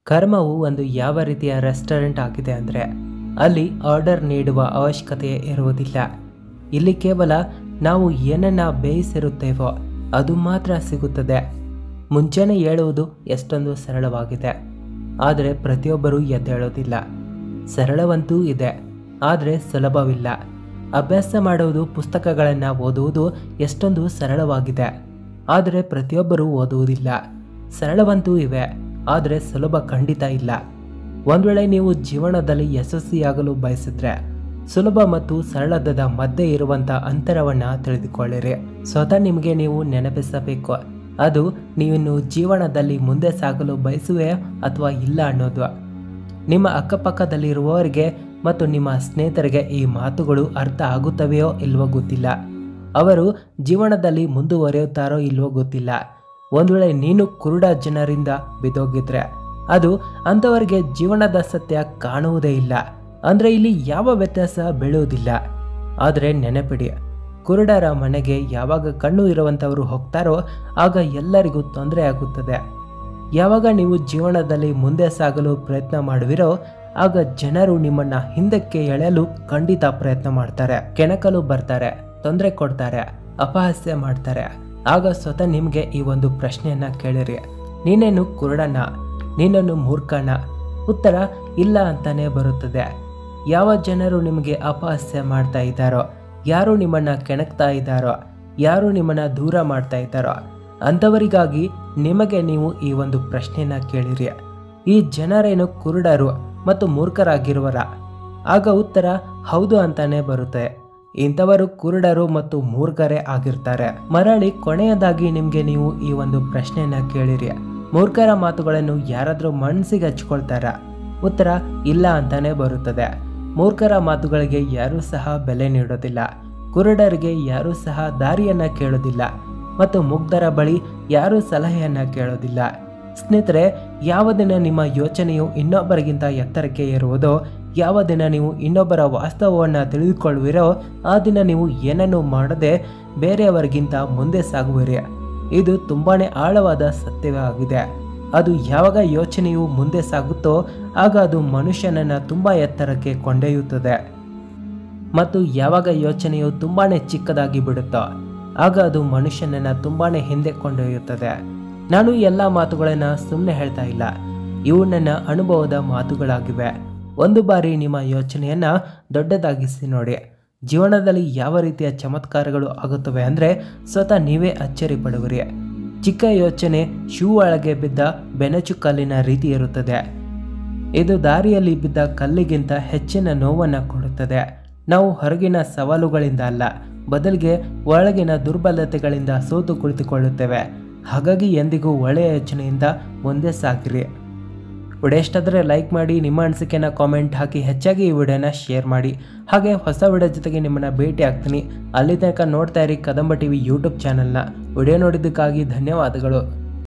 ಕರ್ಮವು ಒಂದು ಯಾವ ರೀತಿಯ ರೆಸ್ಟೋರೆಂಟ್ ಆಗಿದೆ ಅಂದರೆ ಅಲ್ಲಿ ಆರ್ಡರ್ ನೀಡುವ ಅವಶ್ಯಕತೆ ಇರುವುದಿಲ್ಲ ಇಲ್ಲಿ ಕೇವಲ ನಾವು ಏನನ್ನ ಬೇಯಿಸಿರುತ್ತೇವೋ ಅದು ಮಾತ್ರ ಸಿಗುತ್ತದೆ ಮುಂಚೆನೇ ಹೇಳುವುದು ಎಷ್ಟೊಂದು ಸರಳವಾಗಿದೆ ಆದರೆ ಪ್ರತಿಯೊಬ್ಬರೂ ಎದ್ದೇಳೋದಿಲ್ಲ ಸರಳವಂತೂ ಇದೆ ಆದರೆ ಸುಲಭವಿಲ್ಲ ಅಭ್ಯಾಸ ಮಾಡುವುದು ಪುಸ್ತಕಗಳನ್ನು ಓದುವುದು ಎಷ್ಟೊಂದು ಸರಳವಾಗಿದೆ ಆದರೆ ಪ್ರತಿಯೊಬ್ಬರೂ ಓದುವುದಿಲ್ಲ ಸರಳವಂತೂ ಇವೆ ಆದರೆ ಸುಲಭ ಖಂಡಿತ ಇಲ್ಲ ಒಂದು ವೇಳೆ ನೀವು ಜೀವನದಲ್ಲಿ ಯಶಸ್ವಿಯಾಗಲು ಬಯಸಿದ್ರೆ ಸುಲಭ ಮತ್ತು ಸರಳದ ಮಧ್ಯೆ ಇರುವಂಥ ಅಂತರವನ್ನು ತಿಳಿದುಕೊಳ್ಳಿರಿ ಸ್ವತಃ ನಿಮಗೆ ನೀವು ನೆನಪಿಸಬೇಕು ಅದು ನೀವಿನ್ನು ಜೀವನದಲ್ಲಿ ಮುಂದೆ ಸಾಗಲು ಬಯಸುವೆ ಅಥವಾ ಇಲ್ಲ ಅನ್ನೋದು ನಿಮ್ಮ ಅಕ್ಕಪಕ್ಕದಲ್ಲಿರುವವರಿಗೆ ಮತ್ತು ನಿಮ್ಮ ಸ್ನೇಹಿತರಿಗೆ ಈ ಮಾತುಗಳು ಅರ್ಥ ಆಗುತ್ತವೆಯೋ ಇಲ್ವೋ ಗೊತ್ತಿಲ್ಲ ಅವರು ಜೀವನದಲ್ಲಿ ಮುಂದುವರಿಯುತ್ತಾರೋ ಇಲ್ವೋ ಗೊತ್ತಿಲ್ಲ ಒಂದು ವೇಳೆ ನೀನು ಕುರುಡ ಜನರಿಂದ ಬಿದ್ದೋಗಿದ್ರೆ ಅದು ಅಂಥವರಿಗೆ ಜೀವನದ ಸತ್ಯ ಕಾಣುವುದೇ ಇಲ್ಲ ಅಂದರೆ ಇಲ್ಲಿ ಯಾವ ವ್ಯತ್ಯಾಸ ಬೀಳುವುದಿಲ್ಲ ಆದರೆ ನೆನಪಿಡಿ ಕುರುಡರ ಮನೆಗೆ ಯಾವಾಗ ಕಣ್ಣು ಇರುವಂಥವರು ಹೋಗ್ತಾರೋ ಆಗ ಎಲ್ಲರಿಗೂ ತೊಂದರೆ ಆಗುತ್ತದೆ ಯಾವಾಗ ನೀವು ಜೀವನದಲ್ಲಿ ಮುಂದೆ ಸಾಗಲು ಪ್ರಯತ್ನ ಮಾಡುವಿರೋ ಆಗ ಜನರು ನಿಮ್ಮನ್ನ ಹಿಂದಕ್ಕೆ ಎಳೆಯಲು ಖಂಡಿತ ಪ್ರಯತ್ನ ಮಾಡ್ತಾರೆ ಕೆಣಕಲು ಬರ್ತಾರೆ ತೊಂದರೆ ಕೊಡ್ತಾರೆ ಅಪಹಾಸ್ಯ ಮಾಡ್ತಾರೆ ಆಗ ಸ್ವತಃ ನಿಮಗೆ ಈ ಒಂದು ಪ್ರಶ್ನೆಯನ್ನ ಕೇಳಿರಿ ನೀನೇನು ಕುರುಡನ ನೀನನ್ನು ಮೂರ್ಖನ ಉತ್ತರ ಇಲ್ಲ ಅಂತಾನೆ ಬರುತ್ತದೆ ಯಾವ ಜನರು ನಿಮಗೆ ಅಪಹಾಸ್ಯ ಮಾಡ್ತಾ ಇದ್ದಾರೋ ಯಾರು ನಿಮ್ಮನ್ನ ಕೆಣಕ್ತಾ ಇದ್ದಾರೋ ಯಾರು ನಿಮ್ಮನ್ನ ದೂರ ಮಾಡ್ತಾ ಇದ್ದಾರೋ ಅಂಥವರಿಗಾಗಿ ನಿಮಗೆ ನೀವು ಈ ಒಂದು ಪ್ರಶ್ನೆಯನ್ನ ಕೇಳಿರಿ ಈ ಜನರೇನು ಕುರುಡರು ಮತ್ತು ಮೂರ್ಖರಾಗಿರುವರ ಆಗ ಉತ್ತರ ಹೌದು ಅಂತಾನೆ ಬರುತ್ತೆ ಇಂಥವರು ಕುರುಡರು ಮತ್ತು ಮೂರ್ಖರೇ ಆಗಿರ್ತಾರೆ ಮರಳಿ ಕೊನೆಯದಾಗಿ ನಿಮಗೆ ನೀವು ಈ ಒಂದು ಪ್ರಶ್ನೆಯನ್ನ ಕೇಳಿರಿ ಮೂರ್ಖರ ಮಾತುಗಳನ್ನು ಯಾರಾದರೂ ಮನಸ್ಸಿಗೆ ಹಚ್ಕೊಳ್ತಾರ ಉತ್ತರ ಇಲ್ಲ ಅಂತಾನೆ ಬರುತ್ತದೆ ಮೂರ್ಖರ ಮಾತುಗಳಿಗೆ ಯಾರೂ ಸಹ ಬೆಲೆ ನೀಡೋದಿಲ್ಲ ಕುರುಡರಿಗೆ ಯಾರೂ ಸಹ ದಾರಿಯನ್ನ ಕೇಳೋದಿಲ್ಲ ಮತ್ತು ಮುಗ್ಧರ ಬಳಿ ಯಾರೂ ಸಲಹೆಯನ್ನ ಕೇಳೋದಿಲ್ಲ ಸ್ನೇಹಿತರೆ ಯಾವ ದಿನ ನಿಮ್ಮ ಯೋಚನೆಯು ಇನ್ನೊಬ್ಬರಿಗಿಂತ ಎತ್ತರಕ್ಕೆ ಏರುವುದೋ ಯಾವ ದಿನ ನೀವು ಇನ್ನೊಬ್ಬರ ವಾಸ್ತವವನ್ನು ತಿಳಿದುಕೊಳ್ಳುವಿರೋ ಆ ದಿನ ನೀವು ಏನನ್ನೂ ಮಾಡದೆ ಬೇರೆಯವರಿಗಿಂತ ಮುಂದೆ ಸಾಗುವಿರಿ ಇದು ತುಂಬಾನೇ ಆಳವಾದ ಸತ್ಯವೇ ಆಗಿದೆ ಅದು ಯಾವಾಗ ಯೋಚನೆಯು ಮುಂದೆ ಸಾಗುತ್ತೋ ಆಗ ಅದು ಮನುಷ್ಯನನ್ನ ತುಂಬಾ ಎತ್ತರಕ್ಕೆ ಕೊಂಡೊಯ್ಯುತ್ತದೆ ಮತ್ತು ಯಾವಾಗ ಯೋಚನೆಯು ತುಂಬಾನೇ ಚಿಕ್ಕದಾಗಿ ಬಿಡುತ್ತೋ ಆಗ ಅದು ಮನುಷ್ಯನನ್ನ ತುಂಬಾನೇ ಹಿಂದೆ ಕೊಂಡೊಯ್ಯುತ್ತದೆ ನಾನು ಎಲ್ಲ ಮಾತುಗಳನ್ನು ಸುಮ್ಮನೆ ಹೇಳ್ತಾ ಇಲ್ಲ ಇವು ನನ್ನ ಅನುಭವದ ಮಾತುಗಳಾಗಿವೆ ಒಂದು ಬಾರಿ ನಿಮ್ಮ ಯೋಚನೆಯನ್ನ ದೊಡ್ಡದಾಗಿಸಿ ನೋಡಿ ಜೀವನದಲ್ಲಿ ಯಾವ ರೀತಿಯ ಚಮತ್ಕಾರಗಳು ಆಗುತ್ತವೆ ಅಂದರೆ ಸ್ವತಃ ನೀವೇ ಅಚ್ಚರಿ ಪಡುವಿರಿ ಚಿಕ್ಕ ಯೋಚನೆ ಶೂ ಒಳಗೆ ಬಿದ್ದ ಬೆನಚು ಕಲ್ಲಿನ ರೀತಿ ಇರುತ್ತದೆ ಇದು ದಾರಿಯಲ್ಲಿ ಬಿದ್ದ ಕಲ್ಲಿಗಿಂತ ಹೆಚ್ಚಿನ ನೋವನ್ನು ಕೊಡುತ್ತದೆ ನಾವು ಹೊರಗಿನ ಸವಾಲುಗಳಿಂದ ಅಲ್ಲ ಬದಲಿಗೆ ಒಳಗಿನ ದುರ್ಬಲತೆಗಳಿಂದ ಸೋತು ಕುಳಿತುಕೊಳ್ಳುತ್ತೇವೆ ಹಾಗಾಗಿ ಎಂದಿಗೂ ಒಳ್ಳೆಯ ಯೋಚನೆಯಿಂದ ಮುಂದೆ ಸಾಗಿರಿ ವಿಡಿಯೋ ಇಷ್ಟಾದರೆ ಲೈಕ್ ಮಾಡಿ ನಿಮ್ಮ ಅನಿಸಿಕೆನ ಕಾಮೆಂಟ್ ಹಾಕಿ ಹೆಚ್ಚಾಗಿ ಈ ವಿಡಿಯೋನ ಶೇರ್ ಮಾಡಿ ಹಾಗೆ ಹೊಸ ವಿಡಿಯೋ ಜೊತೆಗೆ ನಿಮ್ಮನ್ನು ಭೇಟಿ ಆಗ್ತೀನಿ ಅಲ್ಲಿ ತನಕ ನೋಡ್ತಾ ಇರಿ ಕದಂಬ ಟಿವಿ ಯೂಟ್ಯೂಬ್ ಚಾನಲ್ನ ವಿಡಿಯೋ ನೋಡಿದ್ದಕ್ಕಾಗಿ ಧನ್ಯವಾದಗಳು